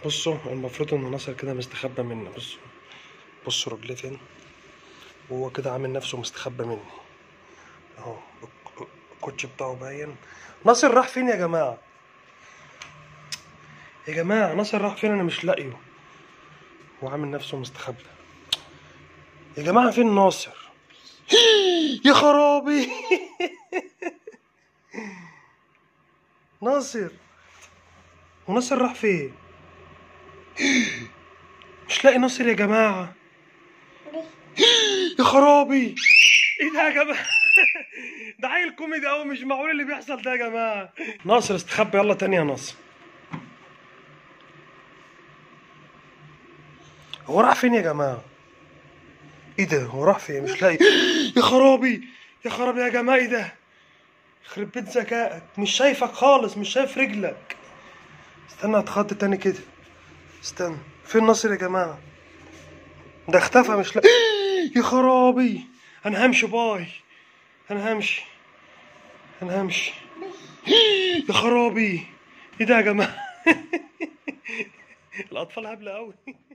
بصوا المفروض ان ناصر كده مستخبى مني بصوا بصوا رجليه فين وهو كده عامل نفسه مستخبى مني اهو الك- الكوتش بتاعه باين ناصر راح فين يا جماعة يا جماعة ناصر راح فين انا مش لاقيه هو عامل نفسه مستخبى يا جماعة فين ناصر يا خرابي ناصر وناصر راح فين مش لاقي ناصر يا جماعة يا خرابي ايه ده يا جماعة ده عيل كوميدي قوي مش معقول اللي بيحصل ده يا جماعة ناصر استخبى يلا تاني يا ناصر هو راح فين يا جماعة ايه ده هو راح فين مش لاقي يا خرابي يا خرابي يا جماعة ايه ده يخرب بيت ذكائك مش شايفك خالص مش شايف رجلك استنى اتخطى تاني كده استنى فين ناصر يا جماعة ده اختفى مش لاقي يا خرابي انا همشي باي انا همشي انا همشي يا خرابي ايه ده يا جماعة الاطفال هبلة قوي